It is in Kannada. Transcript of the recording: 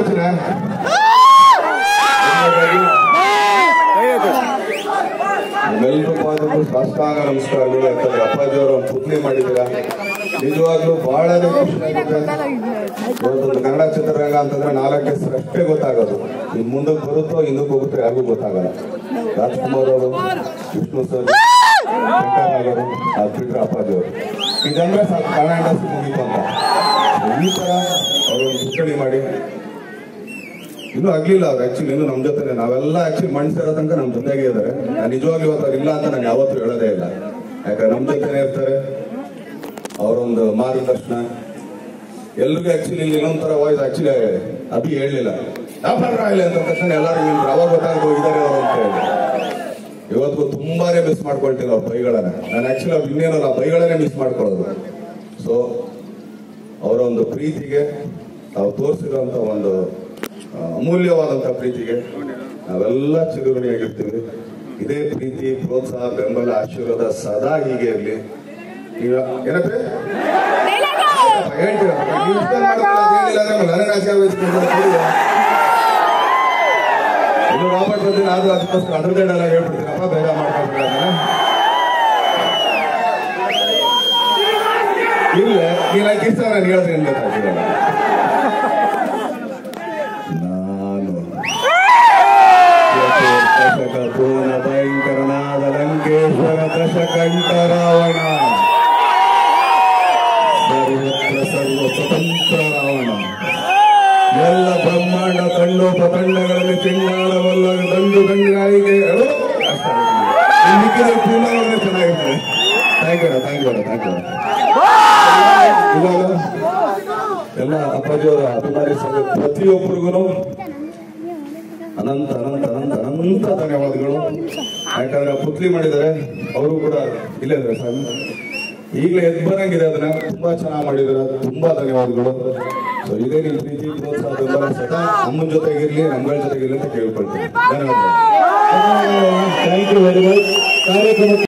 ಮಾಡ್ತೀನ ನಿಮ್ಮೆಲ್ಲರೂ ಪಾದಕ್ಕೂ ಸಾಷ್ಟಾಂಗ ನಮಸ್ಕಾರಗಳು ಯಾಕಂದ್ರೆ ಅಪ್ಪಾಜಿಯವರು ಒಂದು ಪುತ್ಲಿ ಮಾಡಿದ್ದೀರಾ ನಿಜವಾಗ್ಲೂ ಬಹಳನೇ ಖುಷಿ ಆಗುತ್ತೆ ಇವತ್ತೊಂದು ಕನ್ನಡ ಚಿತ್ರರಂಗ ಅಂತಂದ್ರೆ ನಾಲ್ಕು ಹೆಸರು ಅಷ್ಟೇ ಗೊತ್ತಾಗೋದು ಇನ್ನು ಮುಂದಕ್ಕೆ ಬರುತ್ತೋ ಹಿಂದಕ್ಕೆ ಹೋಗುತ್ತೋ ಯಾರಿಗೂ ಗೊತ್ತಾಗಲ್ಲ ರಾಜ್ಕುಮಾರ್ ಅವರು ವಿಷ್ಣು ಸರ್ ಶಂಕರ್ ಅವರು ಅದು ಬಿಟ್ರೆ ಅಪ್ಪಾಜಿಯವರು ಇದಂದ್ರೆ ಸಾಕು ಕನ್ನಡ ಇಂಡಸ್ಟ್ರಿ ಮುಗೀತು ಅಂತ ಈ ತರ ಅವರು ಪುತ್ಥಳಿ ಮಾಡಿ ಇನ್ನೂ ಆಗ್ಲಿಲ್ಲ ಅವ್ರು ಆಕ್ಚುಲಿ ಇನ್ನು ನಮ್ಮ ಜೊತೆ ನಾವೆಲ್ಲ ಆಕ್ಚುಲಿ ಮಣ್ಸಿರೋ ತನಕ ನಮ್ಮ ಜೊತೆಗೆ ಇದ್ದಾರೆ ನಾನು ನಿಜವಾಗ್ಲೂ ಇವತ್ತು ಅವ್ರು ಇಲ್ಲ ಅಂತ ನಾನು ಯಾವತ್ತೂ ಹೇಳೋದೇ ಇಲ್ಲ ಯಾಕಂದ್ರೆ ನಮ್ಮ ಜೊತೆನೇ ಇರ್ತಾರೆ ಅವರೊಂದು ಮಾರ್ಗದರ್ಶನ ಎಲ್ರಿಗೂ ಆಕ್ಚುಲಿ ಇಲ್ಲಿ ಇನ್ನೊಂಥರ ವಾಯ್ಸ್ ಆಕ್ಚುಲಿ ಅಭಿ ಹೇಳಲಿಲ್ಲ ಇಲ್ಲ ಅಂತ ತಕ್ಷಣ ಎಲ್ಲರೂ ನಿಮ್ಗೆ ಅವಾಗ ಗೊತ್ತಾಗ ಹೋಗಿದ್ದಾರೆ ಅವರು ಅಂತ ಹೇಳಿ ಇವತ್ತಿಗೂ ತುಂಬಾನೇ ಮಿಸ್ ಮಾಡ್ಕೊಳ್ತೀನಿ ಅವ್ರ ಬೈಗಳನ್ನ ನಾನು ಆಕ್ಚುಲಿ ಅವ್ರು ಇನ್ನೇನಲ್ಲ ಬೈಗಳನ್ನೇ ಮಿಸ್ ಮಾಡ್ಕೊಳ್ಳೋದು ಸೊ ಅವರ ಒಂದು ಪ್ರೀತಿಗೆ ತಾವು ತೋರಿಸಿರುವಂತ ಒಂದು ಆ, ಅಮೂಲ್ಯವಾದಂತ ಪ್ರೀತಿಗೆ ನಾವೆಲ್ಲ ಚಿಗುರುಣಿಯಾಗಿರ್ತೀವಿ ಇದೇ ಪ್ರೀತಿ ಪ್ರೋತ್ಸಾಹ ಬೆಂಬಲ ಆಶೀರ್ವಾದ ಸದಾ ಹೀಗೆ ಇರಲಿ ಈಗ ಏನಪ್ಪ ಹೇಳ್ತೀರ ನೀವು ಇಷ್ಟ ಮಾಡ್ಕೊಳ್ಳೋದು ಏನಿಲ್ಲ ಅಂದ್ರೆ ನನಗೆ ಆಸೆ ಆಗೋಯ್ತು ಅಂತ ಹೇಳಿ. ಇನ್ನು ರಾಬರ್ಟ್ ಬರ್ತೀನಿ ಆದ್ರೂ ಅದಕ್ಕೋಸ್ಕರ ಅದ್ರದ್ದೇ ಡೈಲಾಗ್ ಹೇಳ್ಬಿಡ್ತೀನಪ್ಪ ಬೇಗ ಮಾಡ್ಕೊಂಡ್ಬಿಡ ಇಲ್ಲ ನೀನು ಕಿರ್ಸ ನಾನು ಹೇಳಿದ್ರೆ ಏನ್ ಬೇಕಾಗಿಲ್ಲ ನಾನು ದಶಕ ಪೂರ್ಣ ಭಯಂಕರನಾದ ಲಂಕೇಶ್ವರ ದಶಕಂಠ ರಾವಣ ಸರ್ವತ್ರ ಸರ್ವ ಸ್ವತಂತ್ರ ರಾವಣ ಎಲ್ಲ ಬ್ರಹ್ಮಾಂಡ ತಂಡೋಪತಂಡಗಳಲ್ಲಿ ತಿಂಗಾಡಬಲ್ಲ ದಂಡು ದಂಡಗಳಿಗೆ ಮಿಕ್ಕಿದ ಪೂರ್ಣವಾಗಿ ಚೆನ್ನಾಗಿರ್ತದೆ thank you thank you thank you ಇವಾಗ ಎಲ್ಲ ಅಪ್ಪಾಜಿಯವರ ಅಭಿಮಾನಿ ಸಂಘ ಪ್ರತಿಯೊಬ್ಬರಿಗೂ ಅನಂತ ಅನಂತ ಅನಂತ ಅನಂತ ಧನ್ಯವಾದಗಳು ಯಾಕಂದ್ರೆ ಪುತ್ಲಿ ಮಾಡಿದ್ದಾರೆ ಅವರು ಕೂಡ ಇಲ್ಲೇ ಇದ್ದಾರೆ ಸರ್ ಈಗಲೇ ಎದ್ದು ಬರಂಗಿದೆ ಅದನ್ನ ತುಂಬಾ ಚೆನ್ನಾಗಿ ಮಾಡಿದಾರೆ ತುಂಬಾ ಧನ್ಯವಾದಗಳು ಸೊ ಇದೇ ನಿಮ್ ಪ್ರೀತಿ ಪ್ರೋತ್ಸಾಹ ಬೆಂಬಲ ಸದಾ ಅಮ್ಮನ ಜೊತೆಗಿರ್ಲಿ ನಮ್ಗಳ ಜೊತೆಗಿರ್ಲಿ ಅಂತ ಕೇಳ್ಕೊಳ್ತೀನಿ ಧನ್ಯವಾದಗಳು ಥ್ಯಾಂಕ್ ಯು ವೆರಿ ಮಚ್ ಕಾರ್ಯಕ್ರಮ